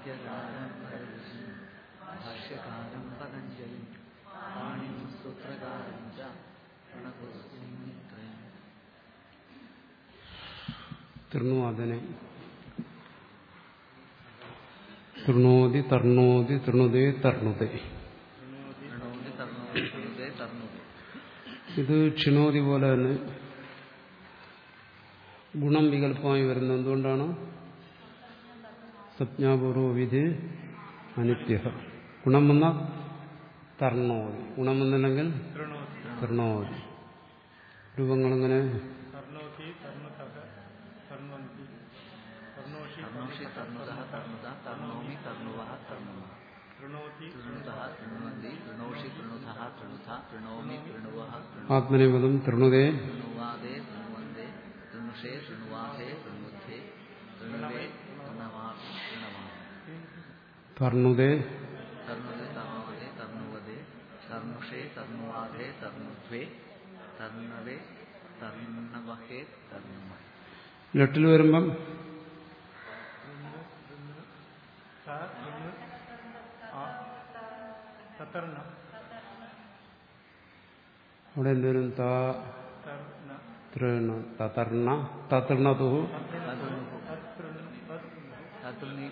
സാഹിത്യകാരം ഭരതജി ഭാഷ്യകാരം പതഞ്ജലി പാണിനി സൂത്രകാരം ച പ്രണതോസ്മിത്രയം തൃണുവാദനെ തൃണോതി തർണോതി തൃണുതേ തർണുതേ പ്രണോതി തർണോതി തൃണുതേ തർണുതേ ഇത് ക്ഷിണോതി പോലെ തന്നെ ഗുണം വികല്പമായി വരുന്നത് എന്തുകൊണ്ടാണ് സംജ്ഞാപൂർവ വിധി അനിത്യ ഗുണം വന്ന തർണോതി ഗുണം വന്നില്ലെങ്കിൽ തൃണോതി രൂപങ്ങളിങ്ങനെ കർണോതി കർണതഃ കർണന്തി കർണോഷി തർണോഷി തർണുതഃ തർണുത തർണോമി തർണുവഃ തർണുമ കൃണോതി തൃണുതഃ തൃണ്വന്തി തൃണോഷി തൃണുതഃ തൃണുത തൃണോമി തൃണുവഃ തൃണു ആത്മനിപദം തൃണുതേ തൃണുവാദേ തൃണുവന്തേ തൃണുഷേ തൃണുവാസേ തൃണുദ്ധേ തൃണവേ തൃണവാ തൃണവാ തർണുതേ തർണുതേ തർണവതേ തർണുവതേ തർണുഷേ തർണുവാദേ തർണുദ്വേ തർണവേ തർണവഹേ തർണുമ ലെട്ടിൽ വരുമ്പം സ കൃണ് ആ തതർണ അവിടെ എന്തുവരും താ തർണ തൃണ തതർണ തതർണതു തതുനുഹു തതൃൺ തതുനി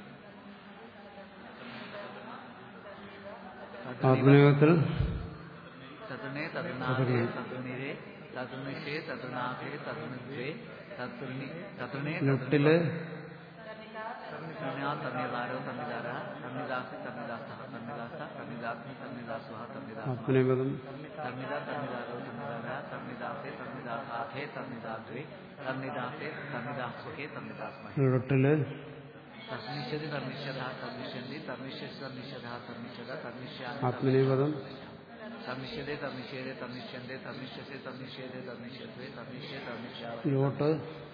ആത്മനിയോഗത്തിൽ തതുണേ തതുനാഥേ തതുനിരേ തതുനിഷേ തതുനാഥേ തതുനിദ്വേ തതുനി തതുണേ ലെട്ടില് തർണിതാ തർണിതാരോ തർണിതാര തർണിദാസി തർണിദാസ തർണിദാസ തർണിദാസ്മി തർണിദാസുഹ തർണിദാസ ആത്മനിപദം തർണിത തർണിതാരോ തർണിതാര തർണിദാസേ തർണിദാസാധേ തർണിദാദ്വേ തർണിദാസേ തർണിദാസുഹേ തർണിദാസ്മഹേ ലെട്ടില് തർണിഷ്യതി തർണിഷ്യത തർണിഷ്യന്തി തർണിഷ്യസ് തർണിഷ്യത തർണിഷ്യത തർണിഷ്യാമി ആത്മനിപദം തർണിഷ്യതേ തർണിഷ്യേതേ തർണിഷ്യന്തേ തർണിഷ്യസേ തർണിഷ്യേതേ തർണിഷ്യത്വേ തർണിഷ്യേ തർണിഷ്യാവ ലോട്ട്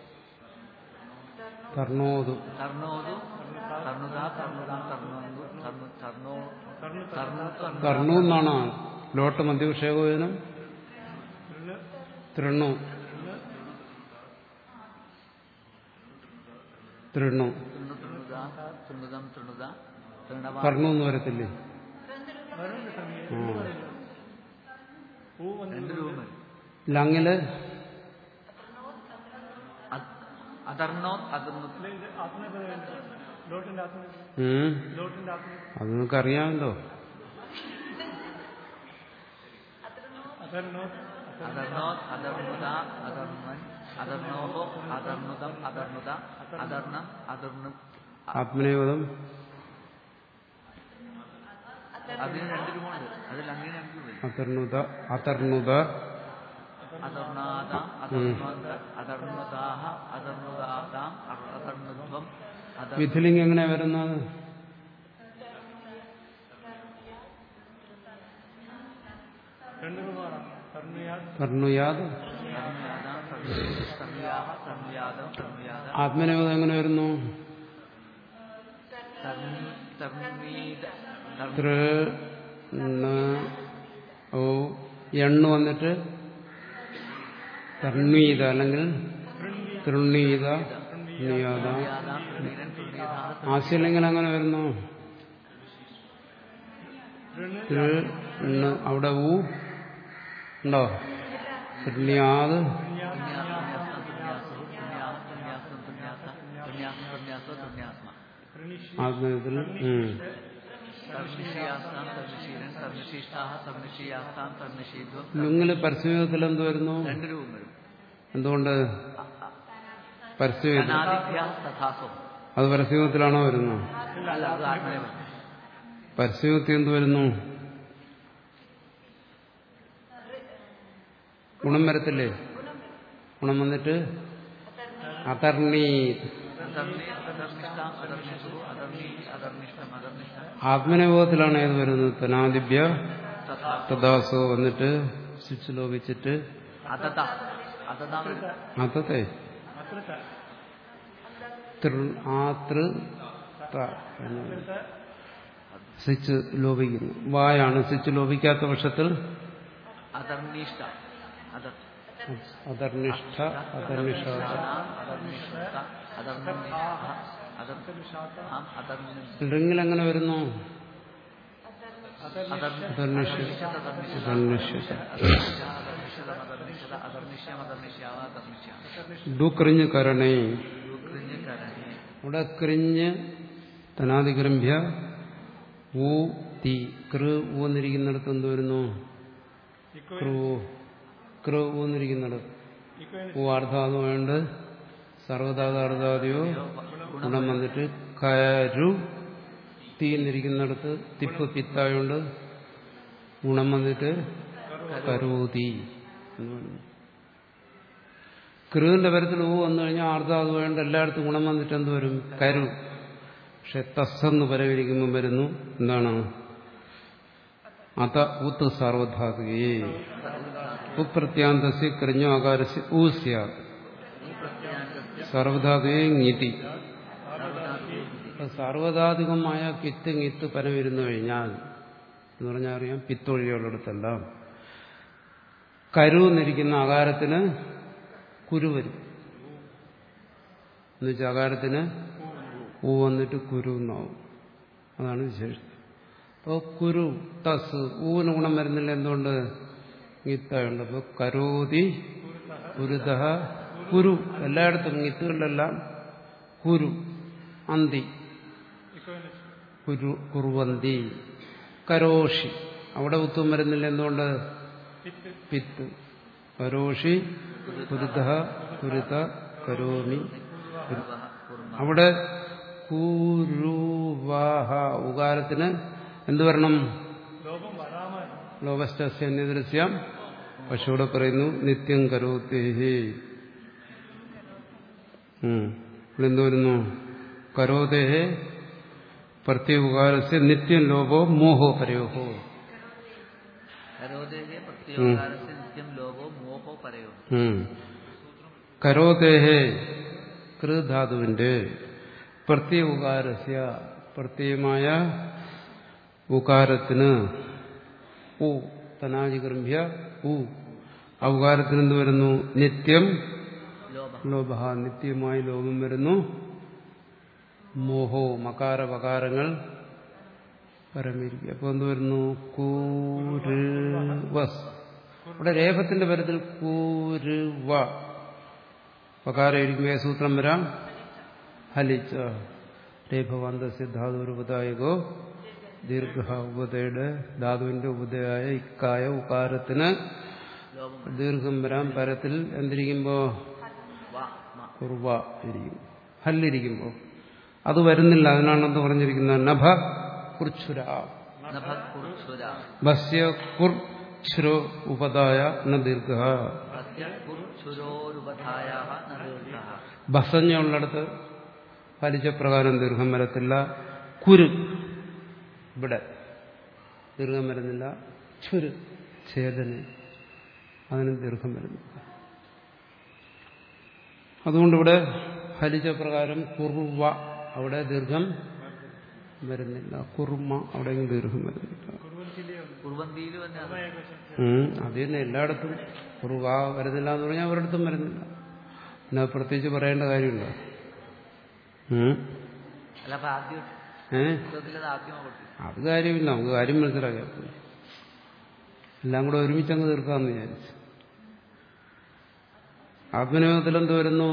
തർണോതു തർണോതു തർണുതാ തർണുതാം തർണോന്തു തർണു തർണോ തർണു തർണു എന്നാണ് ലോട്ട് മധ്യവിഷേകോചനം തൃണു തൃണു തൃണു തൃണുതാ തൃണുതം തൃണുത തൃണവാ കർണു എന്ന് വരത്തില്ലേ വരുണ്ട് സമയം ആ പൂ വന്ന് രണ്ട് രൂപം വരും ലങ്ങില് അത്- അതർണോ അതർന്നു ഇല്ല, ഇത് ആത്മീയപദം ലോട്ടിന്റെ ആത്മീയ ഉം. ലോട്ടിന്റെ ആത്മീയ അത് നിങ്ങൾക്ക് അറിയാമല്ലോ അതർണോ അതർണോ അതർണുത അതർണൻ അതർണോഹോ അതർണുതം അതർണുത അതർണം അതർണു ആത്മനേപദം അതിന് രണ്ട് രൂപമുണ്ട് അതിൽ അങ്ങനെ രണ്ട് രൂപ അതർണുത അതർണുത അതർണാദ അതർണോദ അതർണുദാഹ അതർണുദാതാം അതർണുധ്വം അതർ വിധിലിംഗ് എങ്ങനെയാ വരുന്നത് രണ്ട് രൂപമാണ് കർണയാ കർണുയാദ് തർണുയാദാം തർണുയാഹ തർണുയാദം തർണുയാദ ആത്മനേപദം എങ്ങനെ വരുന്നു തർണി തർണീദ തൃ ണ്, ഓ എണ്ണ് വന്നിട്ട് തർണീത അല്ലെങ്കിൽ തൃണീത തൃണീയാത തർണീയാദാം തൃണീരൻ തൃണീതാഹ ആശയലിംഗൻ അങ്ങനെ വരുന്നു തൃ ണ്, അവിടെ ഊ ഉണ്ടോ തൃണ്യാത് പുണ്യാസം പുണ്യാസോ പുണ്യാഹ പുണ്യാസം പുണ്യാസ പുണ്യാസം പുണ്യാസോ പുണ്യാസ്മ പ്രണീഷി ആത്മനത്തിൽ ഉം. തർണിഷിയാസാം തർണിഷീരൻ തർണിശിഷ്ടാഹ തർണിഷിയാസാം തർണിഷീധ്വം ലുങ്ങില് പരസ്യത്തിൽ എന്ത് വരുന്നു രണ്ട് രൂപം വരും എന്തുകൊണ്ട് പരസ്യവേദം അനാദിഭ്യ തഥാസോ അത് പരസ്യത്തിലാണോ വരുന്നത് അല്ല അത് ആത്മനേവം പരസ്യത്തിൽ എന്ത് വരുന്നു ഗുണം വരത്തില്ലേ ഗുണം വന്നിട്ട് അതർണീ അതർണി അതർണിഷ്ടാം അതർണിഷു അതർണി അതർണിഷ്ടം അതർണിഷ്ടം ആത്മനിയോഗത്തിലാണ് ഏത് വരുന്നത് തനാദിഭ്യ തഥാ തദാസോ വന്നിട്ട് സ്വിച്ച് ലോപിച്ചിട്ട് അതത അതതാം വരും. അതത്തെ അത്ര തൃ- ആ തൃ ത എന്ന് വരും. സ്വിച്ച് ലോപിക്കുന്നു വായാണ് സ്വിച്ച് ലോപിക്കാത്ത പക്ഷത്തിൽ അതർണിഷ്ട അതർ അതർനിഷ്ഠ അതർനിഷ അതർണിഷ്ട അതർണിഷ്ഠ അതം ആം അതർമ്മിനും റിങ്ങിൽ എങ്ങനെ വരുന്നു അതർമ്മിഷ അതർനിഷ്യ അതർമ്മിഷ അതർനിഷ്യ അതർനിഷത അതർനിഷത അതർനിഷ്യം അതർനിഷ്യാവ അതർനിഷ്യാമ ഡുക്രിഞ്ഞ് കരണേ ദുഃഖിഞ്ഞ് കരണേ അവിടെ ക്രിഞ്ഞ് തനാതിഗ്രംഭ്യ ഊ തീ കൃ ഊന്നിരിക്കുന്നിടത്ത് എന്ത് വരുന്നു ക്രൂ കൃ ഊന്നിരിക്കുന്നിടത്ത് ഊ അർദ്ധാതുമായോണ്ട് സർവധാതു അർദ്ധാദിയോ ഗുണം വന്നിട്ട് കരു തീ എന്നിരിക്കുന്നിടത്ത് തിപ്പ് പിത്തായോണ്ട് ഗുണം വന്നിട്ട് കരൂതി എന്ന് പറയുന്നു കൃവിന്റെ പരത്തിൽ ഊ വന്നു കഴിഞ്ഞാൽ ആർദ്ധാതു വേണ്ട എല്ലായിടത്തും ഗുണം വന്നിട്ട് എന്ത് വരും കരു പക്ഷെ തസ്സെന്ന് പരവിരിക്കുമ്പോൾ വരുന്നു എന്താണ് അത ഉത്ത് സാർവധാതുകേ ഉപ്രത്യാന്തസ്യ കൃഞ്ഞോ ആകാരസ്യ ഊ സ്യാത് സർവധാതുവേ ഞിതി സാർവധാതുകമായ കിത്ത്ങ്ങിത്ത് പരമിരുന്നു കഴിഞ്ഞാൽ എന്ന് പറഞ്ഞാൽ അറിയാം പിത്തൊഴികളുള്ളിടത്തെല്ലാം കരു എന്നിരിക്കുന്ന ആകാരത്തിന് കുരു വരും എന്നുവെച്ചാൽ ആകാരത്തിന് ഊ വന്നിട്ട് കുരു എന്നാവും അതാണ് വിശേഷം അപ്പോൾ കുരു തസ് ഊവിന് ഗുണം വരുന്നില്ല എന്തുകൊണ്ട് ഗീത്തായുണ്ട് അപ്പോൾ കരോതി കുരുത കുരു എല്ലായിടത്തും ഗീത്തുകളിലെല്ലാം കുരു അന്തി കുരു കുറുവന്തി കരോഷി അവിടെ ഉത്തും വരുന്നില്ല എന്തുകൊണ്ട് പിത്ത് കരോഷി കുരുത കുരുത കരോമി അവിടെ കുരുവാഹ ഉകാരത്തിന് എന്ത് വരണം ലോകസ്റ്റസ്യ നിദൃശ്യം പക്ഷെ ഇവിടെ പറയുന്നു നിത്യം കരോത്തേഹി ഇവിടെ എന്ത് വരുന്നു കരോതേഹേ പ്രത്യുകാരസ്യ നിത്യം ലോപോ മോഹോ പരയോഹോ കരോദേഹേ പ്രത്യേകാരസ്യ നിത്യം ലോകോ മോഹോ പറയോ കരോതേഹേ കൃധാതുവിന്റെ പ്രത്യുകാരസ്യ പ്രത്യയമായ ഉകാരത്തിന് ഉ തനാജിഗർഭ്യ ഉ ആ ഉകാരത്തിന് എന്ത് വരുന്നു നിത്യം ലോഭ ലോഭ നിത്യമായി ലോകം വരുന്നു മോഹോ മകാര വകാരങ്ങൾ പരമിരിക്കുക അപ്പൊ എന്ത് വരുന്നു കൂരുവസ് ഇവിടെ രേഖത്തിന്റെ പരത്തിൽ കൂരുവ വകാരം ഇരിക്കുമ്പോ ഏത് സൂത്രം വരാം ഹലിച്ച രേഖവാന്തസ്യ ധാതുരൂപതായകോ ദീർഘ ഉപതയുടെ ധാതുവിന്റെ ഉപതയായ ഇക്കായ ഉകാരത്തിന് ലോഭം ദീർഘം വരാം പരത്തിൽ എന്തിരിക്കുമ്പോ വാ മ കുർവ ഇരിക്കും ഹല്ലിരിക്കുമ്പോ അത് വരുന്നില്ല അതിനാണെന്ന് പറഞ്ഞിരിക്കുന്നത് നഭ കുർച്ചുര നഭക്കുർസുര ഭസ്യ കുർച്ഛുരോ ഉപതായ ന ദീർഘ അസ്യ കുർസുരോരുപധായ ന ദീർഘ ഭസഞ്ഞുള്ളിടത്ത് ഫലിച്ച പ്രകാരം ദീർഘം വരത്തില്ല കുരു ഇവിടെ ദീർഘം വരുന്നില്ല ചുരു ഛേദന അതിന് ദീർഘം വരുന്നില്ല അതുകൊണ്ടിവിടെ ഫലിച്ച പ്രകാരം കുറുവ അവിടെ ദീർഘം വരുന്നില്ല കുറുമ അവിടെയും ദീർഘം വരുന്നില്ല കുറുവന്തിയിൽ തന്നെ ഉം, അത് തന്നെ എല്ലായിടത്തും കുറുവ വരുന്നില്ല എന്ന് പറഞ്ഞാൽ ഒരിടത്തും വരുന്നില്ല പിന്നെ അത് പ്രത്യേകിച്ച് പറയേണ്ട കാര്യമുണ്ടോ ഉം? അല്ല അപ്പൊ ആദ്യം ഏ പുസ്തകത്തിൽ അത് ആദ്യമാണ് കൊടുത്തു അത് കാര്യമില്ല നമുക്ക് കാര്യം മനസ്സിലാക്കിയാൽ പോയി. എല്ലാം കൂടെ ഒരുമിച്ച് അങ്ങ് തീർക്കാമെന്ന് വിചാരിച്ചു ആത്മനിയോഗത്തിൽ എന്ത് വരുന്നു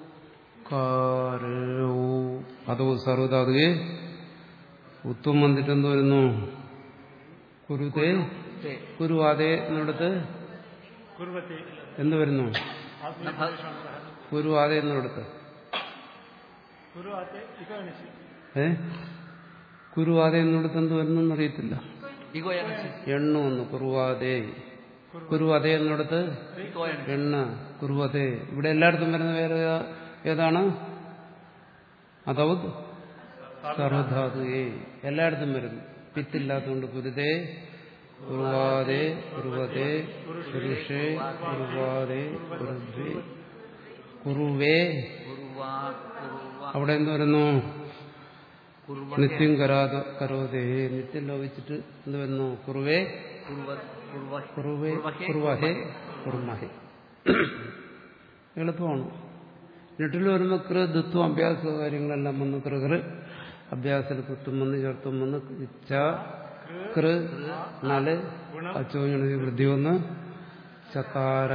കാരോ അതോ സർവതാതുകെ ഉത്തം വന്നിട്ട് എന്ത് വരുന്നു കുരുതേ തേ. കുരുവാതേ എന്നിടത്ത് കുർവത്തി എന്ത് വരുന്നു നഭ കുരുവാതേ എന്നിടത്ത് കുറുവാത്തെ ഇക്കണിച്ച് ഏ കുരുവാതേ എന്നിടത്ത് എന്ത് വരുന്നു എന്നറിയത്തില്ല ഇഗോയനസി എണ്ണു വന്നു കുറുവാതേ കുരുവാതേ എന്നിടത്ത് ഇഗോയൻ എണ്ണ കുറുവതേ ഇവിടെ എല്ലായിടത്തും വരുന്ന വേറെ ഏതാ- ഏതാണ് അതവത് സർവധാതു ഏ എല്ലായിടത്തും വരുന്നു പിത്തില്ലാത്തതുകൊണ്ട് കുരുതേ കുറുവാതേ കുറുവതേ പുരുഷേ കുറുവാതേ കുറുവേ കുറുവേ കുറുവാ കുറുവ അവിടെ എന്ത് വരുന്നു കുറുവ നിത്യം കരാത കരോതേ നിത്യം ലോപിച്ചിട്ട് എന്ത് വരുന്നു കുറുവേ കുറുവ കുറുവ കുറുവേ കുറുവഹേ കുറുവഹേ കുറുമഹേ എളുപ്പമാണ് ലിട്ടിൽ വരുമ്പോൾ കൃ ദുത്വം അഭ്യാസ കാര്യങ്ങളെല്ലാം വന്ന് കൃകൃ അഭ്യാസത്തിൽ കുത്തും വന്ന് ചേർത്തും വന്ന് ച കൃ നല് അച്ചോഞ്ഞി വൃദ്ധി വന്ന് ചക്കാര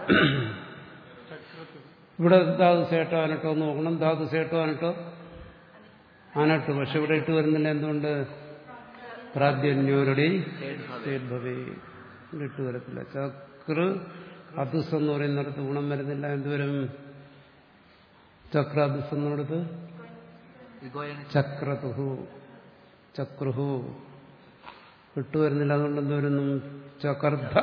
ഇവിടെ ധാതു സേട്ടോ അനട്ടോ എന്ന് നോക്കണം ധാതു സേട്ടോ അനട്ടോ അനട്ട് പക്ഷെ ഇവിടെ ഇട്ട് വരുന്നില്ല എന്തുകൊണ്ട് പ്രാധാന്യോരുടെ ഭവേ ഇവിടെ ഇട്ട് വരത്തില്ല ചക്ര അതുസ് എന്ന് പറയുന്നിടത്ത് ഗുണം വരുന്നില്ല എന്തുവരും ചക്ര അതുസ് എന്നിടത്ത് ഇഗോയണി ചക്രതുഹു ചക്രുഹു വിട്ടു വരുന്നില്ല അതുകൊണ്ട് എന്തുവരുന്നു ചകർദ്ധ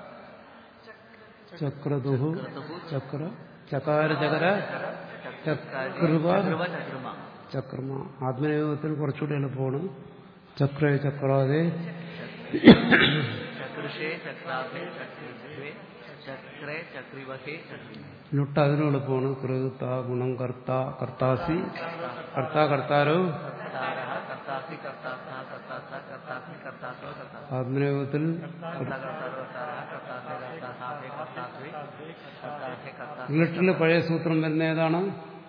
ചക്രതുഹു ചക്ര ചകാര ചകര ചക്രുവ ചക്രവ ചക്രമ ചക്രമ ആത്മനിയോഗത്തിൽ കുറച്ചുകൂടി എളുപ്പമാണ് ചക്രേ ചക്രാതെ ചക്രുഷേ ചക്രാഭേ ചക്രേ ചക്രേ ചക്രിവഹേ ചക്രി ലുട്ട അതിനും എളുപ്പമാണ് കൃത ഗുണം കർത്ത കർത്താസി കർത്ത കർത്താരോ കർത്താരഃ കർത്താസി കർത്താസ കർത്താസ കർത്താസ്മി കർത്താസോ കർത്താസ ആത്മനിയോഗത്തിൽ കർത്താ കർത്താരോ കർത്താരഃ കർത്താസേ കർത്താസാഭേ കർത്താസ്വേ കർത്താസേ കർത്താ ലിട്ടില് പഴയ സൂത്രം വരുന്ന ഏതാണ്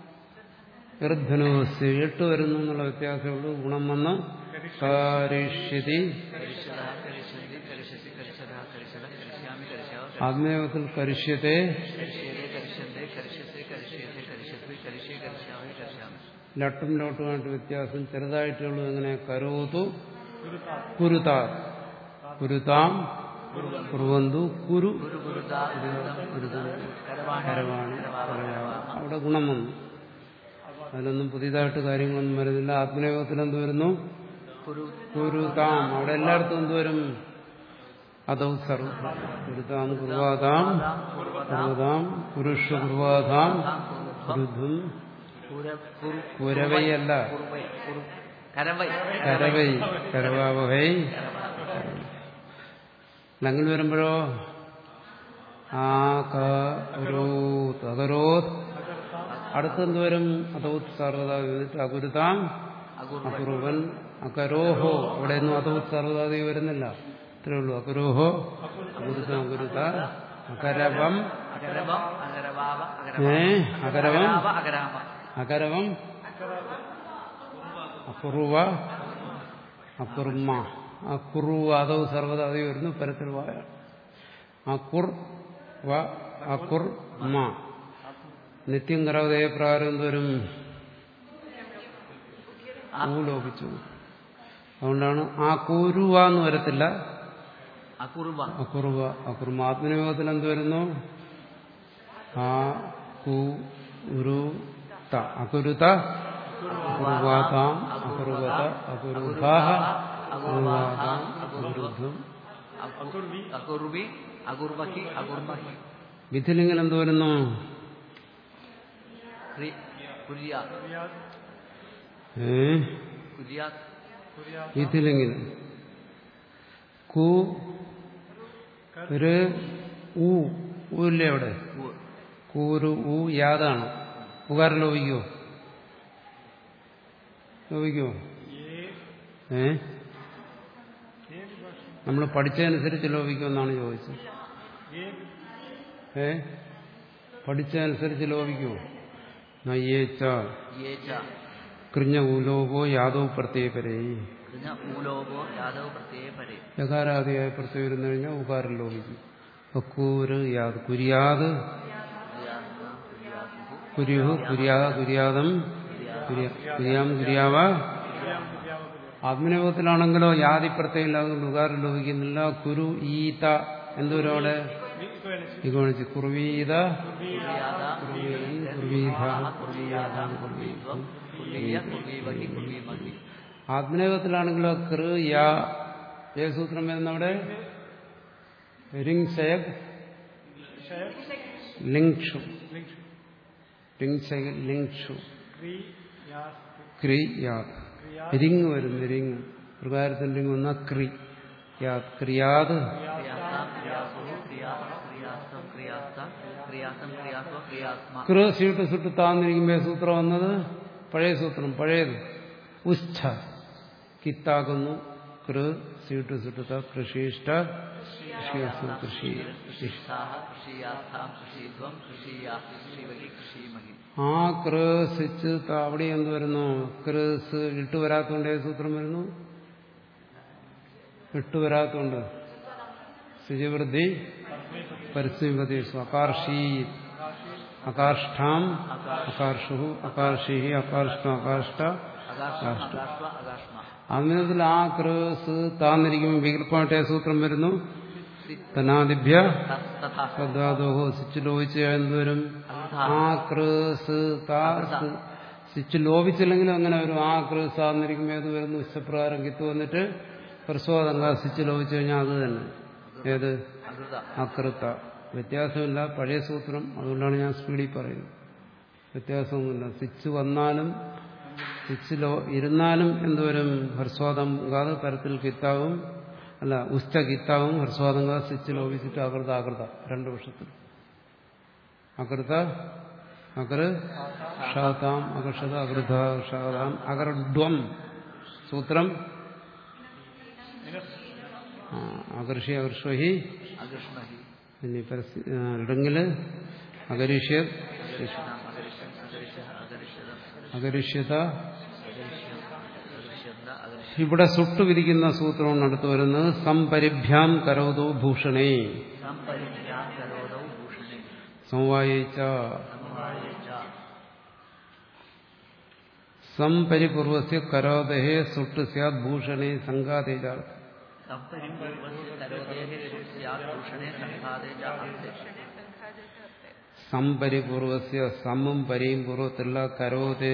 ഗർഭനോസ് എട്ട് വരുന്നു എന്നുള്ള വ്യത്യാസമേ ഉള്ളൂ ഗുണം വന്ന് കാരിഷ്യതി കരിഷ്യതഃ കരിഷ്യന്തി കരിഷ്യസി കരിഷ്യതഃ കരിഷ്യത കരിഷ്യാമി കരിഷ്യാവ ആത്മനിയോഗത്തിൽ കരിഷ്യത്തെ കരിഷ്യതേ കരിഷ്യന്തേ കരിഷ്യസേ കരിഷ്യത്തെ കരിഷ്യത്വി കരിഷ്യേ കരിഷ്യാമി കരിഷ്യാമി ലട്ടും ലോട്ടുമായിട്ട് വ്യത്യാസം ചെറുതായിട്ടുള്ളൂ എങ്ങനെ കരോതു കുരുതാ കുരുതാം കുറുവന്തു കുരു ഗുരു ഗുരുദാ ഗുരുദം കരവാണി കരവാണി കരവാണി. അവിടെ ഗുണം വന്നു അതിലൊന്നും പുതിയതായിട്ട് കാര്യങ്ങളൊന്നും വരുന്നില്ല ആത്മനിയോഗത്തിൽ എന്ത് വരുന്നു കുരു കുരുതാം അവിടെ എല്ലായിടത്തും എന്ത് വരും അതൗ സർവ കുരുതാം കുർവാതാം കുർവതാം പുരുഷ കുർവാതാം കുരുധും കുര കുരു കുരവൈയല്ല കുറുവൈ കുരു കരവൈ കരവൈ കരവാവഹൈ ലങ്ങൾ വരുമ്പോഴോ ആ കരോത് അകരോത് അടുത്തെന്ത് വരും അതൗത് സർവത അകുരുതാം അകുർ അകുറുവൻ അകരോഹോ അവിടെ ഒന്നും അതൗത് സർവതാതി വരുന്നില്ല ഇത്രേ ഉള്ളൂ അകുരോഹോ അകുരുതാം അകുരുത അകരവം അകരവം അകരവാവ ഏ അകരവ അകരവം അകരാവ അകരാമ അകരവം അക്കുറുവ അക്കുർമ അക്കുറുവ അതവ് സർവ്വതാതി വരുന്നു പരത്തിൽ വായ അക്കുർ വ അക്കുർ മ നിത്യം കറവതയ പ്രകാരം എന്തോരും ഊ ലോപിച്ചു അതുകൊണ്ടാണ് ആ കുരുവ എന്ന് വരത്തില്ല അകുർവ അക്കുറുവ അക്കുർമ ആത്മനിയോഗത്തിൽ എന്ത് വരുന്നു ആ കു ഉരു ത അകുരുത അകുർവാതാം അകുർവത അകുരുധാഹ അകുർവാതാം അകുരുദ്ധം അകുർവി അകുർവി അകുർവഹി അകുർമഹി വിധിലിംഗൻ എന്ത് വരുന്നു ക്രി കുര്യാ ഏ കുര്യാ വിധിലിംഗൻ കു ര് ഊ ഊല്ലേ അവിടെ ഉ കൂരു ഊ യാതാണ് ഉകാരം ലോപിക്കോ ലോപിക്കോ ഏ നമ്മൾ പഠിച്ചതനുസരിച്ച് ലോപിക്കുമെന്നാണ് ചോദിച്ചത് ഏ പഠിച്ചതനുസരിച്ച് ലോപിക്കുമോ നയ്യേച്ച യേച കൃഞ്ഞ ഊലോകോ യാദവ് പ്രത്യേകരേ കൃഞ്ഞ ഊലോകോ യാദവ് പ്രത്യയ പരേ യകാരാദിയായി പ്രത്യേകം ഇരുന്നു കഴിഞ്ഞാൽ ഉകാരം ലോപിക്കും അപ്പൊ കൂര് യാത് കുര്യാത് കുര്യാസ്ത കുര്യാസുഹു കുര്യുഹു കുര്യാ കുര്യാദം കുര്യ- കുര്യാം കുര്യാവ ആത്മനിയോഗത്തിലാണെങ്കിലോ യാതി പ്രത്യേകം ഉകാരം ലോപിക്കുന്നില്ല കുരു ഈത എന്തോരം അവിടെ ഇഗോണിച്ച് കുർവീത കുര്യാദ കുർവീത കുർവീയാദാം കുർവീത്വം കുർവീയ കുർവീവഹി കുർവീമഹി ആത്മനിയോഗത്തിലാണെങ്കിലോ കൃ യാ ഏത് സൂത്രം വരുന്ന അവിടെ റിങ് ശയക് ലിങ്ഷു റിങ് ശയക് ലിങ്ഷു ക്രി യാ റിങ് വരുന്നു റിങ് പ്രകാരത്തിൽ റിങ് വന്ന ക്രി യാ ക്രിയാത് ക്രിയാസാം ക്രിയാസുഹു ക്രിയാ ക്രിയാസം ക്രിയാസ്ത ക്രിയാസം ക്രിയാസ്വ ക്രിയാത്മ കൃ സീട്ട് സുട്ട് താന്നിരിക്കുമ്പോൾ സൂത്രം വന്നത് പഴയ സൂത്രം പഴയത് ഉച്ഛ കിത്താകുന്നു കൃ സീട്ട് സുട്ട കൃഷിഷ്ട കൃഷിയസു കൃഷി കൃഷിസ്ഥാഹ കൃഷിയാസ്ഥാം കൃഷിധ്വം കൃഷിയാസ്തി കൃഷിവഹി കൃഷിമഹി ആ കൃ സിച്ച് ത അവിടെ എന്ത് വരുന്നു കൃ സ് ഇട്ട് വരാത്തോണ്ട് ഏത് സൂത്രം വരുന്നു ഇട്ട് വരാത്തോണ്ട് ശുചിവൃദ്ധി പരിസ്ഥിതിപതേഷു അകാർഷീ അകാർഷ്ടാം അകാർഷു അകാർഷി അകാർഷ്ടം അകാർഷ്ട അകാഷ്മ അകാഷ്മ അകാഷ്മ അങ്ങനെ ആ കൃ സ് താന്നിരിക്കുമ്പോൾ വികല്പമായിട്ട് ഏത് സൂത്രം വരുന്നു തനാദിഭ്യ തഥാ തദ്ധാതോഹോ സിച്ച് ലോപിച്ച് എന്ത് വരും ആ കൃ സ് താ സ് സിച്ച് ലോപിച്ചില്ലെങ്കിലും അങ്ങനെ വരും ആ കൃ സാന്നിരിക്കുമ്പോൾ ഏത് വരുന്നു ഇഷ്ടപ്രകാരം കിത്തു വന്നിട്ട് പ്രസ്വാദങ്ക സിച്ച് ലോപിച്ചു കഴിഞ്ഞാൽ അത് തന്നെ ഏത് അകൃത അകൃത്ത വ്യത്യാസമില്ല പഴയ സൂത്രം അതുകൊണ്ടാണ് ഞാൻ സ്പീഡിൽ പറയുന്നത് വ്യത്യാസമൊന്നുമില്ല സ്വിച്ച് വന്നാലും സ്വിച്ചിലോ ഇരുന്നാലും എന്തുവരും ഹർസ്വാദം കാത് പരത്തിൽ കിത്താവും അല്ല ഉച്ച കിത്താവും ഹർസ്വാദം കാത് സ്വിച്ച് ലോപിച്ചിട്ട് അകൃത അകൃത രണ്ടു വർഷത്തിൽ അകൃത അകൃ ഷാതാം അകർഷത അകൃത ഷാതാം അകർഡ്വം സൂത്രം ആ, അകർഷി അകർഷഹി അകൃഷ്ണഹി ഇനി ഇടങ്ങില് അകരിഷ്യത് അകർഷണം അകരിഷം അകരിഷ അകരിഷതം അകരിഷ്യത അകരിഷ്യം അകരിഷ്യന്ത അകരിഷ്യം ഇവിടെ സുട്ടു വിധിക്കുന്ന സൂത്രമാണ് അടുത്ത് വരുന്നത് സംപരിഭ്യാം കരോതോ ഭൂഷണേ സംപരിജ്ഞാൻ കരോദൗ ഭൂഷണേ സമവായിച്ച സമവായേച്ച സംപരിപൂർവസ്യ കരോദഹേ സുട്ട് സ്യാത് ഭൂഷണേ സംഘാതേജ സംപരിപൂർവസ്യ കരോദേഹേ സ്യാത് ഭൂഷണേ സംഘാതേ ച അർത്ഥേ സംപരിപൂർവസ്യ സമം പരിയും പൂർവത്തിലുള്ള കരോതേ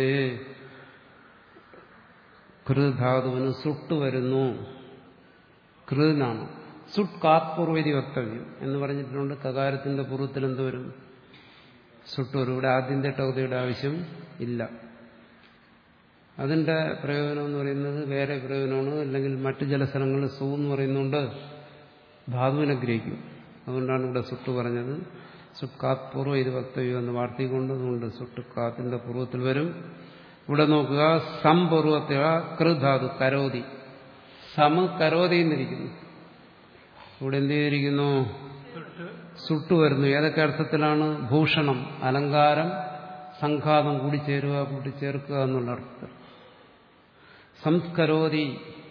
കൃധാതുവിന് സുട്ട് വരുന്നു കൃനാണ് സുട്ട് കാത്പൂർവതി വക്തവ്യം എന്ന് പറഞ്ഞിട്ടുണ്ട് കകാരത്തിന്റെ പൂർവ്വത്തിൽ എന്ത് വരും സുട്ട് വരും ഇവിടെ ആദ്യത്തെ ടൗതയുടെ ആവശ്യം ഇല്ല അതിന്റെ പ്രയോജനം എന്ന് പറയുന്നത് വേറെ പ്രയോജനമാണ് അല്ലെങ്കിൽ മറ്റു ചില സ്ഥലങ്ങളിൽ സു എന്ന് പറയുന്നുണ്ട് ധാതുവിനെ ഗ്രഹിക്കും അതുകൊണ്ടാണ് ഇവിടെ സുട്ട് പറഞ്ഞത് സുക്കാത്ത് പൂർവ്വം ഇത് വക്തവ്യം എന്ന് വാർത്തിക്കൊണ്ട് അതുകൊണ്ട് സുട്ട് കാത്തിന്റെ പൂർവ്വത്തിൽ വരും ഇവിടെ നോക്കുക സം പൂർവ്വത്തില കൃധാതു കരോതി സമ കരോതി എന്നിരിക്കുന്നു ഇവിടെ എന്ത് ചെയ്തിരിക്കുന്നു സുട്ട് വരുന്നു ഏതൊക്കെ അർത്ഥത്തിലാണ് ഭൂഷണം അലങ്കാരം സംഘാതം കൂടി ചേരുക കൂടി ചേർക്കുക എന്നുള്ള അർത്ഥത്തിൽ സംസ്കരോതി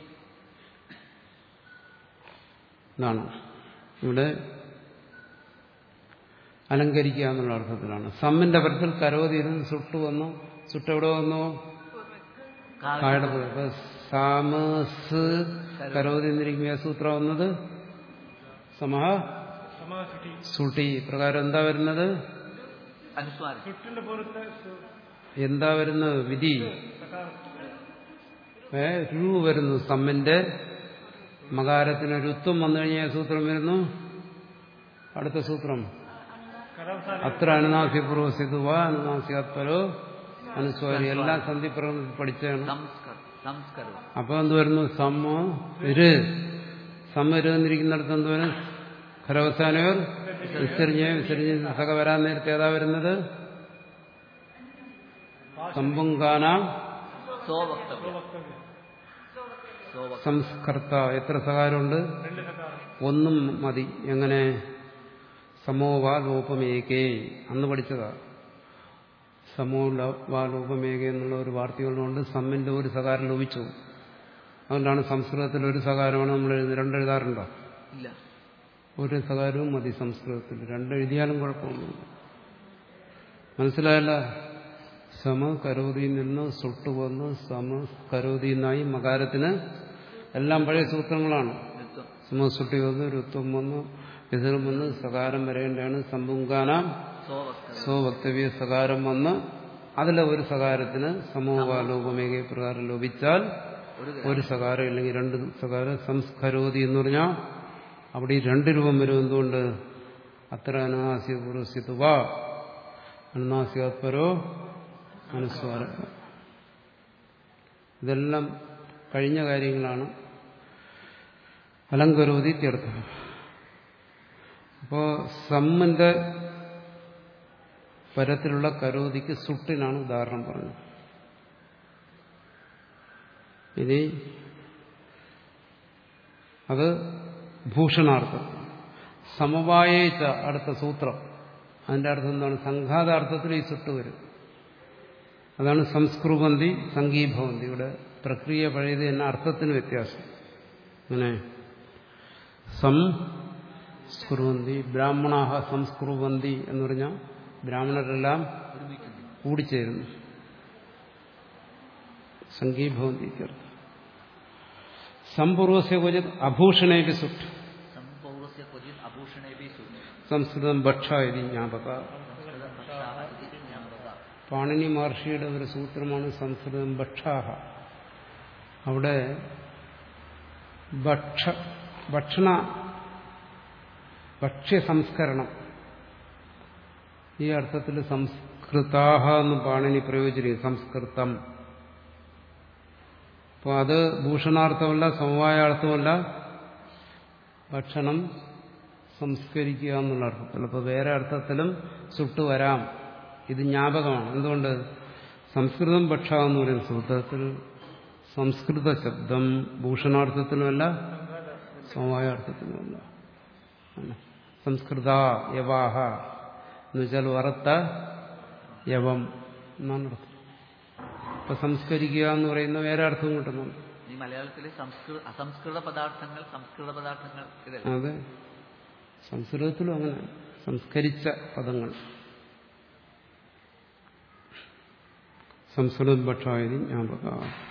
എന്നാണ് ഇവിടെ അലങ്കരിക്കുക എന്നുള്ള അർത്ഥത്തിലാണ് സമ്മിന്റെ പരത്തിൽ കരോതി ഇരുന്ന് സുട്ടു വന്നു സുട്ട് എവിടെ വന്നു കായുടെ പുറത്ത് അപ്പൊ സാമസ് കരോതി എന്നിരിക്കും ഏ സൂത്രം വന്നത് സമഹ സമാസുട്ടി സുട്ടി പ്രകാരം എന്താ വരുന്നത് അനുസ്വാരം ചുട്ടിന്റെ പുറത്ത് സു- എന്താ വരുന്നത് വിധി സകാരം. ഏ രു വരുന്നു സമ്മിന്റെ മകാരത്തിന് ഒരു ഉത്വം വന്നു കഴിഞ്ഞാൽ സൂത്രം വരുന്നു അടുത്ത സൂത്രം കരവസാനം അത്ര അനുനാസ്യപൂർവ്വസിതുവ അനുനാസ്യാത്പരോ അനുസ്വാരി എല്ലാം സന്ധിപ്രകടനത്തിൽ പഠിച്ചാണ് സംസ്കർ സംസ്കരം അപ്പൊ എന്ത് വരുന്നു സമ്മ ര് സമ്മ ര് എന്നിരിക്കുന്നിടത്ത് എന്ത് വരും ഖരവസാനവർ വിസരിഞ്ഞ് വിസരിഞ്ഞ് സക വരാൻ നേരത്തെ ഏതാ വരുന്നത് സമ്പുങ്കാന സ്വവക്തവ്യം വക്തവ്യം സ്വവക്തവ്യം സംസ്കർത്ത എത്ര സകാരമുണ്ട് രണ്ട് സകാരം ഒന്നും മതി എങ്ങനെ സമോവാ ലോപമേകേ അന്ന് പഠിച്ചതാ സമോ വാ ലോപമേകേ എന്നുള്ള ഒരു വാർത്തകളുണ്ട് സമ്മിന്റെ ഒരു സകാരം ലോപിച്ചു അതുകൊണ്ടാണ് സംസ്കൃതത്തിൽ ഒരു സകാരമാണ് നമ്മൾ എഴുതുന്നത് രണ്ടെഴുതാറുണ്ടോ ഇല്ല ഒരു സകാരവും മതി സംസ്കൃതത്തിൽ രണ്ടെഴുതിയാലും കുഴപ്പമൊന്നുമില്ല മനസ്സിലായല്ല സമ കരോതിയിൽ നിന്ന് സുട്ടു വന്ന് സമ കരോതിന്നായി മകാരത്തിന് എല്ലാം പഴയ സൂത്രങ്ങളാണ് നിത്വം സമസുട്ടി വന്ന് രുത്വം വന്നു എതിർ വന്ന് സകാരം വരേണ്ടതാണ് സമ്പുങ്കാന സ്വവക്തവ്യം സ്വവക്തവ്യ സകാരം വന്ന് അതിലെ ഒരു സകാരത്തിന് സമൂഹലോപമേക പ്രകാരം ലോപിച്ചാൽ ഒരു ഒരു സകാരം ഇല്ലെങ്കിൽ രണ്ട് സകാരം സംസ്കരോതി എന്ന് പറഞ്ഞാൽ അവിടെ ഈ രണ്ട് രൂപം വരും എന്തുകൊണ്ട് അത്ര അനാസ്യ പുറസ്യത്തുവ അനുനാസ്യാത്പരോ അനുസ്വാര ഇതെല്ലാം കഴിഞ്ഞ കാര്യങ്ങളാണ് അലങ്കരോതി തീർത്ഥം അപ്പോ സമ്മിന്റെ പരത്തിലുള്ള കരോതിക്ക് സുട്ടിനാണ് ഉദാഹരണം പറഞ്ഞത് ഇനി അത് ഭൂഷണാർത്ഥം സമവായേച്ച അടുത്ത സൂത്രം അതിന്റെ അർത്ഥം എന്താണ് സംഘാതാർത്ഥത്തിൽ ഈ സുട്ട് വരും അതാണ് സംസ്കൃവന്തി സംഗീഭവന്തി ഇവിടെ പ്രക്രിയ പഴയത് എന്ന അർത്ഥത്തിന് വ്യത്യാസം അങ്ങനെ സംസ്കുറുവന്തി ബ്രാഹ്മണാഹ സംസ്കുറുവന്തി എന്ന് പറഞ്ഞാൽ ബ്രാഹ്മണരെല്ലാം ഒരുമിക്കുന്നു കൂടിച്ചേരുന്നു സംഗീഭവന്തി സമ്പൂർവസ്യ ക്വചിത് അഭൂഷണേപി സുട്ട് സംപൗരസ്യ ക്വചിത് അഭൂഷണേപി സൂക്ഷ്മ സംസ്കൃതം ഭക്ഷ ഇതി ജ്ഞാപക സംസ്കൃത ഭക്ഷാഹ ഇതി ജ്ഞാപക പാണിനി മഹർഷിയുടെ ഒരു സൂത്രമാണ് സംസ്കൃതം ഭക്ഷാഹ അവിടെ ഭക്ഷ ഭക്ഷണ ഭക്ഷ്യ സംസ്കരണം ഈ അർത്ഥത്തിൽ സംസ്കൃതാഹ എന്ന് പാണിനി പ്രയോജിച്ചിരിക്കും സംസ്കൃതം അപ്പോൾ അത് ഭൂഷണാർത്ഥമല്ല സമവായാർത്ഥമല്ല ഭക്ഷണം സംസ്കരിക്കുക എന്നുള്ള അർത്ഥത്തിൽ അപ്പോൾ വേറെ അർത്ഥത്തിലും സുട്ട് വരാം ഇത് ജ്ഞാപകമാണ് എന്തുകൊണ്ട് സംസ്കൃതം ഭക്ഷ എന്ന് പറയുന്ന സൂത്രത്തിൽ സംസ്കൃത ശബ്ദം ഭൂഷണാർത്ഥത്തിനുമല്ല സമവായാർത്ഥത്തിനുമല്ല ആണ്. സംസ്കൃത യവാഹ എന്ന് വെച്ചാൽ വറുത്ത യവം എന്നാണ് അർത്ഥം അപ്പൊ സംസ്കരിക്കുക എന്ന് പറയുന്ന വേറെ അർത്ഥം കിട്ടുന്നുണ്ട് ഈ മലയാളത്തിലെ സംസ്കൃത അസംസ്കൃത പദാർത്ഥങ്ങൾ സംസ്കൃത പദാർത്ഥങ്ങൾ ഇതല്ല അതെ സംസ്കൃതത്തിലും അങ്ങനെ സംസ്കരിച്ച പദങ്ങൾ സംസ്കൃതം പക്ഷായതി ജ്ഞാപക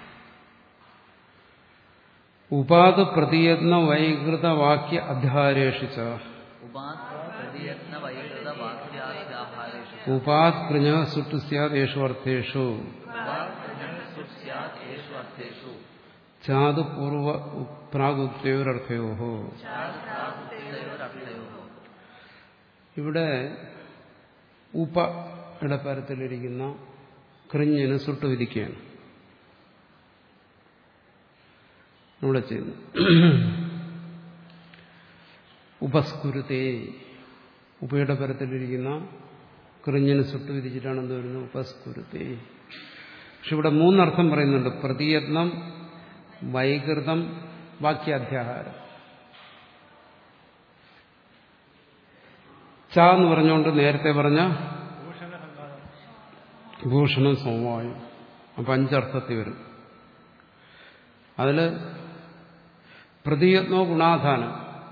ഉപാദ പ്രതിയത്ന വൈകൃത വാക്യ അധ്യാരേഷിച്ച ഉപാത് പ്രതിയത്ന വൈകൃത വാക്യാഹാരേഷു ഉപാത് കൃഞ്ഞ സുട്ട് സ്യാത് യേഷു അർത്ഥേഷു സ്യാത് യേഷു അർത്ഥേഷു ചാത് പൂർവ പ്രാഗുക്തയോരർത്ഥയോ പ്രാഗുക്തയോരർത്ഥയോ ഇവിടെ ഉപ ഇടപ്പരത്തിലിരിക്കുന്ന കൃഞ്ഞിന് സുട്ട് വിധിക്കുകയാണ് ഇവിടെ ചെയ്യുന്നു ഉപസ്കുരുതേ ഉപയുടെ പരത്തിലിരിക്കുന്ന കൃഞ്ഞിന് സുട്ട് വിധിച്ചിട്ടാണ് എന്ത് വരുന്നത് ഉപസ്കുരുതേ പക്ഷെ ഇവിടെ മൂന്നർത്ഥം പറയുന്നുണ്ട് പ്രതിയത്നം വൈകൃതം വാക്യാധ്യാഹാരം ച എന്ന് പറഞ്ഞുകൊണ്ട് നേരത്തെ പറഞ്ഞ ഭൂഷണ സംഘാതം ഭൂഷണം സമവായം അപ്പൊ അഞ്ചർത്ഥത്തിൽ വരും അതില് പ്രതിയത്നോ ഗുണാധാനം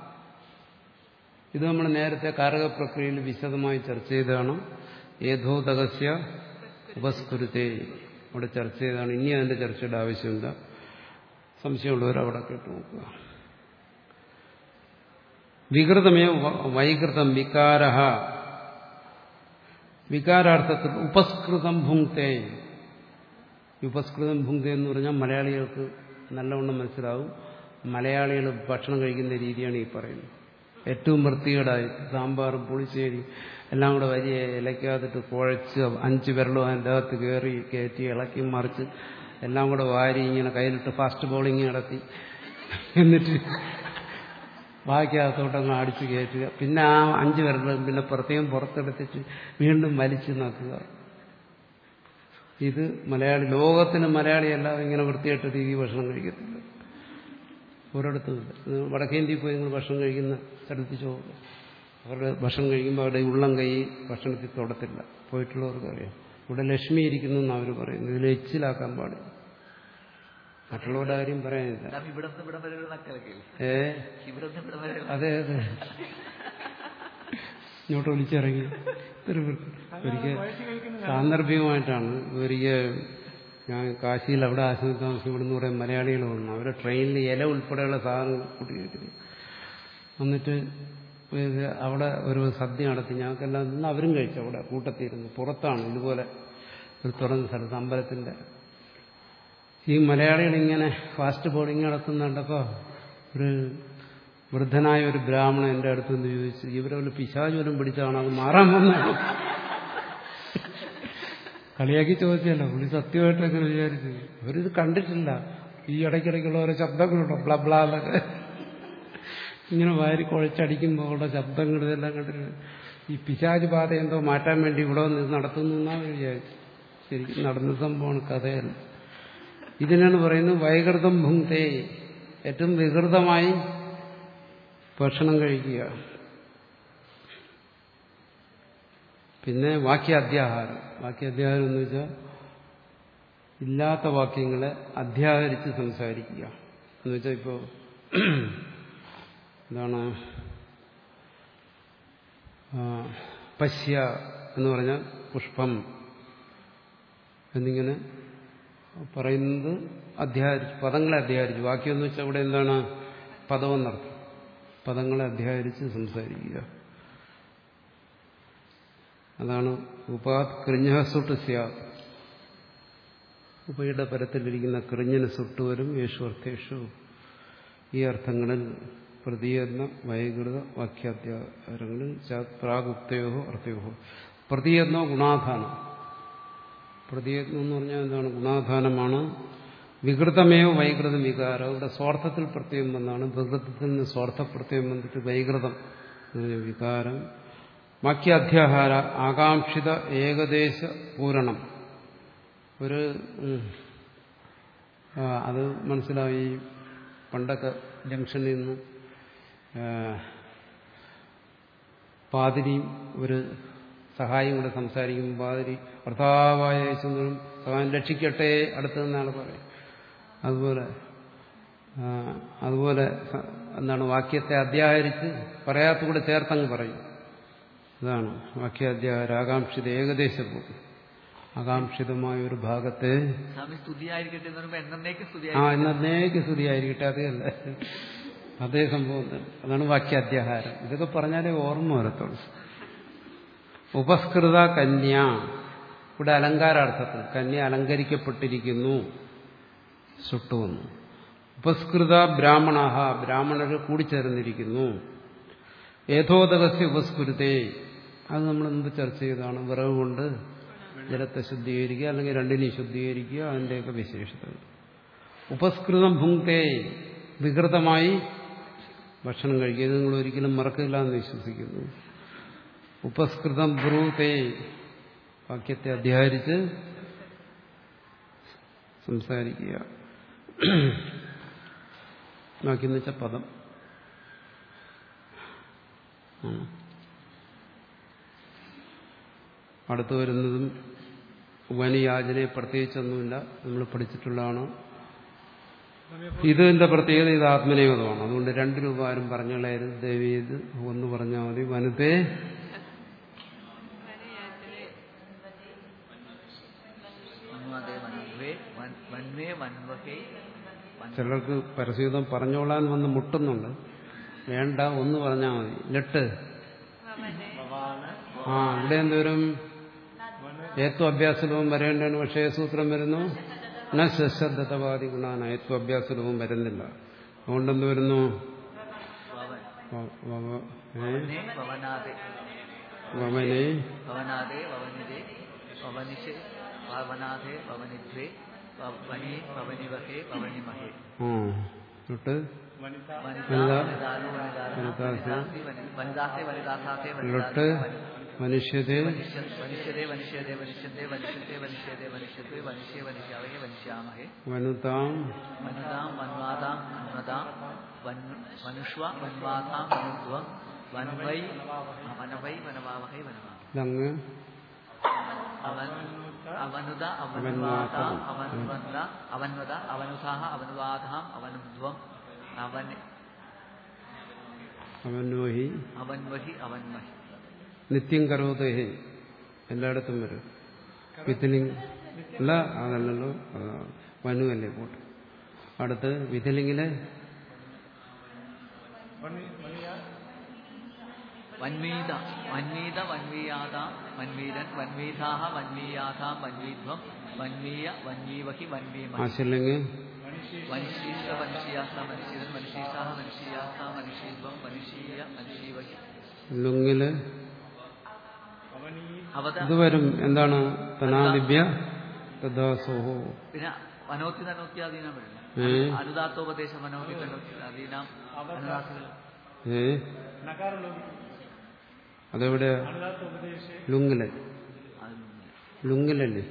ഇത് നമ്മൾ നേരത്തെ കാരക പ്രക്രിയയിൽ വിശദമായി ചർച്ച ചെയ്തതാണ് ഏതോദകസ്യ ഉപസ്കുരുത്തെ അവിടെ ചർച്ച ചെയ്തതാണ് ഇനി അതിന്റെ ചർച്ചയുടെ ആവശ്യമില്ല സംശയമുള്ളവർ അവിടെ കേട്ടു നോക്കുക വികൃതമേ വൈകൃതം വികാര വികാരാർത്ഥത്തിൽ ഉപസ്കൃതം ഭുങ്ക്തേ ഈ ഉപസ്കൃതം ഭുങ്ക്തേ എന്ന് പറഞ്ഞാൽ മലയാളികൾക്ക് നല്ലവണ്ണം മനസ്സിലാവും മലയാളികൾ ഭക്ഷണം കഴിക്കുന്ന രീതിയാണ് ഈ പറയുന്നത് ഏറ്റവും വൃത്തികേടായി സാമ്പാറും പുളിശ്ശേരി എല്ലാം കൂടെ വലിയ ഇലക്കകത്തിട്ട് കുഴച്ച് അഞ്ച് വിരലും അതിൻ്റെ അകത്ത് കയറി കയറ്റി ഇളക്കി മറിച്ച് എല്ലാം കൂടെ വാരി ഇങ്ങനെ കയ്യിലിട്ട് ഫാസ്റ്റ് ബോളിങ് നടത്തി എന്നിട്ട് ബാക്കിയകത്തോട്ടങ്ങ് അടിച്ച് കയറ്റുക പിന്നെ ആ അഞ്ച് വിരലും പിന്നെ പ്രത്യേകം പുറത്തെടുത്തിട്ട് വീണ്ടും വലിച്ചു നോക്കുക ഇത് മലയാളി ലോകത്തിന് മലയാളിയല്ലാതെ ഇങ്ങനെ വൃത്തിയായിട്ട് രീതി ഭക്ഷണം കഴിക്കത്തില്ല ഒരിടത്തുമില്ല ഇത് വടക്കേന്ത്യയിൽ പോയി നിങ്ങൾ ഭക്ഷണം കഴിക്കുന്ന സ്ഥലത്ത് ചോദിക്കും അവരുടെ ഭക്ഷണം കഴിക്കുമ്പോൾ അവരുടെ ഉള്ളം കൈ ഭക്ഷണത്തിൽ തൊടത്തില്ല പോയിട്ടുള്ളവർക്ക് അറിയാം ഇവിടെ ലക്ഷ്മി ഇരിക്കുന്നു എന്ന് അവർ പറയുന്നത് ഇതിൽ എച്ചിലാക്കാൻ പാടില്ല മറ്റുള്ളവരുടെ കാര്യം പറയാനില്ല നാം ഇവിടെ നിന്ന് ഇവിടെ വരെ നക്കലക്കില്ല ഏ ഇവിടെ നിന്ന് ഇവിടെ വരെ അതെ അതെ ഇങ്ങോട്ട് വിളിച്ചിറങ്ങി ഒരു ഒരിക്കൽ വയറ്റി കഴിക്കുന്ന സാന്ദർഭികമായിട്ടാണ് ഒരിക്കൽ ഞാൻ കാശിയിൽ അവിടെ ആശ്രമം താമസിക്കും ഇവിടുന്ന് കുറേ മലയാളികൾ വന്നു അവരെ ട്രെയിനിൽ ഇല ഉൾപ്പെടെയുള്ള സാധനങ്ങൾ കൂട്ടി കഴിക്കുന്നു എന്നിട്ട് ഇത് അവിടെ ഒരു സദ്യ നടത്തി ഞങ്ങൾക്കെല്ലാം നിന്ന് അവരും കഴിച്ചു അവിടെ കൂട്ടത്തിരുന്നു പുറത്താണ് ഇതുപോലെ ഒരു തുറന്ന സ്ഥലത്ത് അമ്പലത്തിന്റെ ഈ മലയാളികൾ ഇങ്ങനെ ഫാസ്റ്റ് ബോളിങ് നടത്തുന്നുണ്ടപ്പോൾ ഒരു വൃദ്ധനായ ഒരു ബ്രാഹ്മണൻ എൻ്റെ അടുത്ത് നിന്ന് ചോദിച്ചു ഇവരെ വല്ല പിശാചുവലും പിടിച്ചാണ് അത് മാറാൻ വന്നാണ് കളിയാക്കി ചോദിച്ചല്ലോ പുള്ളി സത്യമായിട്ട് അങ്ങനെ വിചാരിച്ചു അവരിത് കണ്ടിട്ടില്ല ഈ ഇടയ്ക്കിടയ്ക്കുള്ള ഓരോ ശബ്ദങ്ങളുണ്ടോ ബ്ല ബ്ലാ എന്നൊക്കെ ഇങ്ങനെ വാരി കുഴച്ചടിക്കുമ്പോൾ ഉള്ള ശബ്ദങ്ങൾ ഇതെല്ലാം കണ്ടിട്ട് ഈ പിശാജ് ബാധ എന്തോ മാറ്റാൻ വേണ്ടി ഇവിടെ വന്ന് ഇത് നടത്തുന്നു എന്നാണ് വിചാരിച്ചു ശരിക്കും നടന്ന സംഭവമാണ് കഥയല്ല ഇതിനാണ് പറയുന്നത് വൈകൃതം ഭുങ്തേ ഏറ്റവും വികൃതമായി ഭക്ഷണം കഴിക്കുക പിന്നെ വാക്യാധ്യാഹാരം വാക്യാധ്യാഹാരം എന്ന് വെച്ചാൽ ഇല്ലാത്ത വാക്യങ്ങളെ അധ്യാഹരിച്ച് സംസാരിക്കുക എന്ന് വെച്ചാൽ ഇപ്പോൾ എന്താണ് ആ, പശ്യ എന്ന് പറഞ്ഞാൽ പുഷ്പം എന്നിങ്ങനെ പറയുന്നത് അധ്യാഹരിച്ചു പദങ്ങളെ അധ്യാഹരിച്ചു വാക്യം എന്ന് വെച്ചാൽ അവിടെ എന്താണ് പദമെന്നർത്ഥം പദങ്ങളെ അധ്യാഹരിച്ച് സംസാരിക്കുക അതാണ് ഉപാത് കൃഞ്ഞസുട്ട് സ്യാത് ഉപയുടെ പരത്തിലിരിക്കുന്ന കൃഞ്ഞിന് സുട്ടുവരും യേശുർത്ഥേഷു ഈ അർത്ഥങ്ങളിൽ പ്രതിയെന്ന വൈകൃത വാക്യാധ്യാരങ്ങളിൽ പ്രാഗുപ്തയോ അർത്ഥയോ പ്രതിയെന്നോ ഗുണാധാനം പ്രതിയത്നം എന്ന് പറഞ്ഞാൽ എന്താണ് ഗുണാധാനമാണ് വികൃതമേയോ വൈകൃതം വികാരം ഇവിടെ സ്വാർത്ഥത്തിൽ പ്രത്യേകം വന്നാണ് വികൃതത്തിൽ നിന്ന് സ്വാർത്ഥപ്രത്യേകം വന്നിട്ട് വൈകൃതം എന്ന് വികാരം വാക്യാധ്യാഹാര ആകാംക്ഷിത ഏകദേശ പൂരണം ഒരു ഉം, ആ, അത് മനസ്സിലായി പണ്ടൊക്കെ ജംഗ്ഷനിൽ നിന്ന് ആ, പാതിരിയും ഒരു സഹായം കൂടെ സംസാരിക്കുമ്പോൾ പാതിരി ഭർത്താവായ യേശുവിനും സഹായം രക്ഷിക്കട്ടെ അടുത്ത് നിന്നാൾ പറയും അതുപോലെ ആ, അതുപോലെ സ- എന്താണ് വാക്യത്തെ അധ്യാഹരിച്ച് പറയാത്ത കൂടെ ചേർത്തങ്ങ് പറയും അതാണ് വാക്യാധ്യാഹാര ആകാംക്ഷിത ഏകദേശം ആകാംക്ഷിതമായ ഒരു ഭാഗത്തെ സ്വാമി സ്തുതിയായിരിക്കട്ടെ എന്ന് പറയുമ്പോൾ എന്നേക്കും ആ സ്തുതിയായിരിക്കും എന്നേക്ക് സ്തുതിയായിരിക്കട്ടെ അതേയല്ല അതേ സംഭവം തന്നെ അതാണ് വാക്യാധ്യാഹാരം ഇതൊക്കെ പറഞ്ഞാലേ ഓർമ്മ വരത്തുള്ളൂ ഉപസ്കൃത കന്യ ഇവിടെ അലങ്കാരാർത്ഥത്തിൽ കന്യ അലങ്കരിക്കപ്പെട്ടിരിക്കുന്നു സുട്ടുവന്നു ഉപസ്കൃത ബ്രാഹ്മണ ബ്രാഹ്മണർ കൂടിച്ചേർന്നിരിക്കുന്നു ഏതോദകസ്യ ഉപസ്കൃതേ അത് നമ്മൾ മുമ്പ് ചർച്ച ചെയ്തതാണ് വിറവ് കൊണ്ട് ജലത്തെ ശുദ്ധീകരിക്കുക അല്ലെങ്കിൽ രണ്ടിനെയും ശുദ്ധീകരിക്കുക അതിൻ്റെയൊക്കെ വിശേഷതകൾ ഉപസ്കൃതം ഭുങ്ക്തേ വികൃതമായി ഭക്ഷണം കഴിക്കുക ഇത് നിങ്ങൾ ഒരിക്കലും മറക്കില്ല എന്ന് വിശ്വസിക്കുന്നു ഉപസ്കൃതം ബ്രൂതേ വാക്യത്തെ അധ്യാരിച്ച് സംസാരിക്കുക വാക്യം എന്ന് വെച്ചാൽ പദം ആണ്. അടുത്തു വരുന്നതും വനിയാചനയെ പ്രത്യേകിച്ചൊന്നുമില്ല നമ്മൾ പഠിച്ചിട്ടുള്ളതാണ് ഇതിന്റെ പ്രത്യേകത ഇത് ആത്മനിയോഗമാണ് അതുകൊണ്ട് രണ്ട് രൂപ ആരും പറഞ്ഞുള്ളായിരുന്നു ദേവി ഇത് ഒന്ന് പറഞ്ഞാൽ മതി വനത്തെ വന്വതേ വന്വേ വൻ- വന്വേ വന്വഹേ വൻ- ചിലർക്ക് പരസ്യൂതം പറഞ്ഞോളാൻ വന്ന് മുട്ടുന്നുണ്ട് വേണ്ട ഒന്ന് പറഞ്ഞാൽ മതി ലെട്ട് ആ ഇവിടെ എന്തോരും ഏത്വ അഭ്യാസലവും വരേണ്ടതിന് പക്ഷേ സൂത്രം വരുന്നു ന ശ്രദ്ധതവാദി ഗുണാന ഏത്വ അഭ്യാസലവും വരുന്നില്ല അതുകൊണ്ട് എന്ത് വരുന്നു വവൻ. വ- വ- ഏ? വവനേ വവനാദേ വമനെ വവനാദേ വവനിതേ വവനിഷേ വവനാഥേ വവനിധ്വേ വവനി വവനിവഹേ വവനിമഹേ ആ തൊട്ട് വനിത വനിതാ വനിതാ, വനിതാലോ വനിതാലോ വനിതാസേ, വനിതാസി വനി- വനിതാസേ വനിതാസാസേ ലൊട്ട് മനുഷ്യതേ വനിഷ്യ- വനിഷ്യതേ വനിഷ്യതേ വനിഷ്യന്തേ വനിഷ്യത്തെ വനിഷ്യതേ വനിഷ്യത്തെ വനിഷ്യ വനിഷ്യാവഹേ വനിഷ്യാമഹേ വനുതാം വനുതാം വന്വാതാം വന്വതാം വൻ- വനുഷ്വ വന്വാതാം വനുധ്വം വൻവൈ വനവൈ വനവാവഹൈ വനവാ ഇതങ്ങ് അവൻ അവനുത അവൻവാതാം അവൻവന്ത അവൻവത അവനുതാഹ അവനുവാതാം അവനുധ്വം അവൻ അവനോഹി അവൻവഹി അവൻമഹി നിത്യം കരോതഹേ എല്ലായിടത്തും വരും വിത്തിലിംഗ് അല്ല അതല്ലല്ലോ അതാ. വനു അല്ലേ പോട്ട് അടുത്ത് വിത്തിലിംഗില് വനി വനിയ വന്മീത വന്മീത വന്മീയാതാം വന്മീരൻ വന്മീതാഹ വന്മീയാതാം വന്മീധ്വം വന്മീയ വന്മീവഹി വന്മീമഹി ആശലിംഗ് വൻശീഷ വൻശീയാസ മനുഷ്യരൻ വൻശീഷാഹ വൻശീയാസ മനുഷ്യത്വം വനുഷീയ വൻശീവഹി ലുങ്ങില് അവനീ അവത ഇത് വരും എന്താണ് തനാദിഭ്യ തഥാസോഹോ പിന്നെ വനോത്തി തനോത്യാദീനാം വരുന്നു ഏ? അനുദാത്തോപദേശം വനോത്തി തനോത്യാദീനാം അനുദാസുകൾ ഏ നകാരലോകി അതെവിടെയാ അനുദാത്ത ഉപദേശേ ലുങ്ങില് അതിലൊന്നും ലുങ്ങിലല്ലേ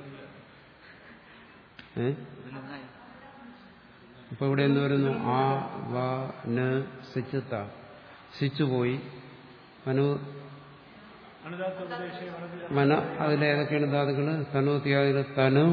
ഏ ഇതിലൊന്നായി അപ്പൊ ഇവിടെ എന്ത് വരുന്നു ആ വ ന സിച്ചുത്ത ശിച്ചുപോയി മനു അനുദാത്തോപദേശേ വനതി മന അതിലേതൊക്കെയാണ് ധാതുക്കള് തനോത്യാദികൾ തനു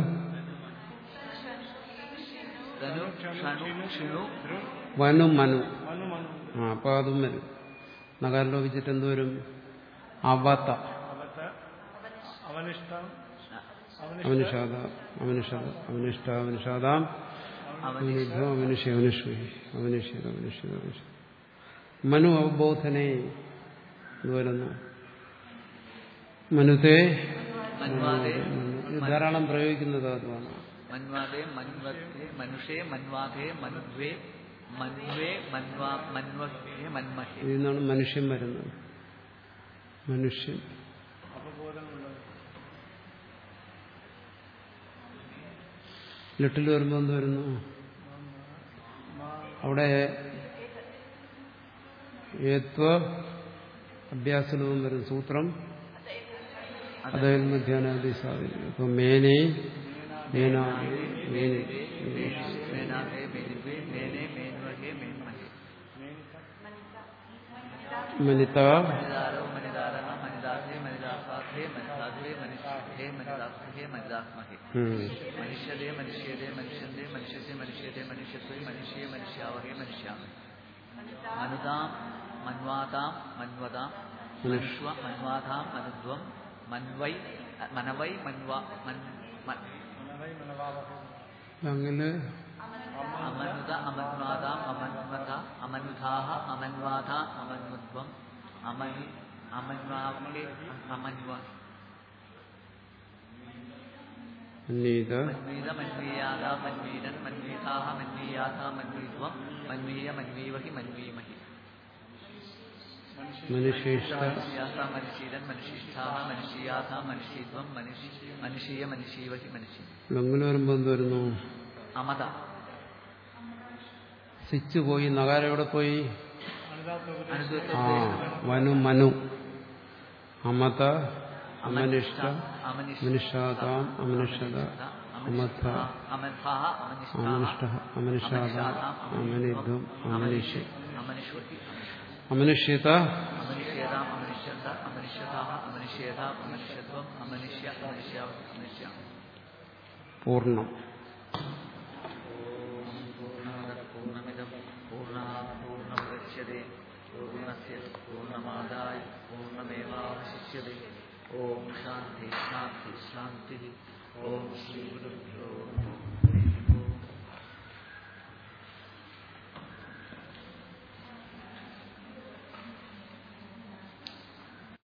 തനു ഷണു ഷിണു വനു മനു മनु മनु ആ അപ്പൊ അതും വരും നഗരം ലോപിച്ചിട്ട് എന്ത് വരും അവത്ത അവത്ത അവനിഷ്ടം അവനിഷ്ട അവനിഷാദ അവനിഷത അവനിഷ്ട അവനിഷാദാം അവനിധം അവനിഷ്യ അവനിഷ്വി അവനിഷ്യത് അവനിഷ്യത് അവനിഷ്യ മനു അവബോധനെ ഇത് വരുന്നു മനുത്തെ മന്വാദേ ഇത് ധാരാളം പ്രയോഗിക്കുന്ന ധാതുവാണ് മന്വാദേ മന്വത്തെ മനുഷേ മന്വാദേ മന്വേ മന്വേ മന്വാ മന്വഹേ മന്മഹേ ഇതിൽ നിന്നാണ് മനുഷ്യൻ വരുന്നത് മനുഷ്യൻ അപബോധമുള്ളത് ലിട്ടിൽ വരുമ്പോൾ എന്ത് വരുന്നു അവിടെ ഏത്വ അഭ്യാസലവും വരും സൂത്രം അതായത് മധ്യാനാദി സാധിക്കും ഇപ്പൊ മേനെ മേനാദി മേനെ മേനാദേ മേനിവേ മേനെ മേന്വഹേ മേന്മഹേ മനിത മനിദാരോ മനിദാരഹ മനിദാസേ മനിദാസാധേ മനിദാസേ മനുഷ്യേ മനിദാസഹേ മനിദാസ്മഹേ ഉം. മനുഷ്യതേ മനുഷ്യതേ മനുഷ്യന്തേ മനുഷ്യത്തെ മനുഷ്യതേ മനുഷ്യത്വേ മനുഷ്യേ മനുഷ്യാവഹേ മനുഷ്യാമേ മനുതാം മന്വാതാം മന്വതാം മനുഷ്വ മന്വാതാം മനുധ്വം മൻവൈ മനവൈ മൻവ മൻ മൻ- മനവൈ മനവാവഹേ അങ്ങനെ അമനുത അമന്വാതാം അമന്വത അമനുധാഹ അമന്വാത അമന്വധ്വം അമനു അമന്വാവഹേ അമന്വ അന്വീത മന്വീത മന്വീയാത മന്വീരൻ മന്വീതാഹ മന്വീയാത മന്വീധ്വം മന്വീയ മന്വീവഹി മന്വീമഹി മനുഷ്യേഷ്ട മനുഷ്യാസ മനുഷ്യരൻ മനുഷ്യഷ്ഠാഹ മനുഷ്യാഥ മനുഷ്യധ്വം മനുഷ്യ മനുഷ്യ മനുഷ്യവഹി മനുഷ്യ ലംഘന വരുമ്പോൾ എന്ത് വരുന്നു അമത സ്വിച്ച് പോയി നഗാരം എവിടെ പോയി അനുദാത്തോപദേശേ ആ അനുദൂത്ത വനു മനു അമത അമനിഷ്ട അമനിഷ്ഠ മനുഷ്യാതാം അമനുഷ്യത അമഥ അമന്ഥാഹ അമനിഷ്ഠാഹ അമനിഷ്ട അമനുഷ്യാതാം അമനിധ്വം അമനിഷ്യ അമനിഷ്വതി അമനുഷ്യത അമനിഷ്യേതാം അമനിഷ്യന്ത അമനിഷ്യതാഹ അമനിഷ്യേത അമനിഷ്യത്വം അമനിഷ്യ അമനിഷ്യാവഹി അമനിഷ്യ പൂർണ്ണം പൂർണ്ണമദ പൂർണ്ണമിദം പൂർണ്ണാത് പൂർണ്ണമുദച്യത്തെ പൂർണ്ണസ്യ പൂർണ്ണമാദായ പൂർണ്ണമേവാവശിഷ്യത്തെ ഓം ശാന്തി ശാന്തി ശാന്തി ഓം ശ്രീ ഗുരുഭ്യോ നമഃ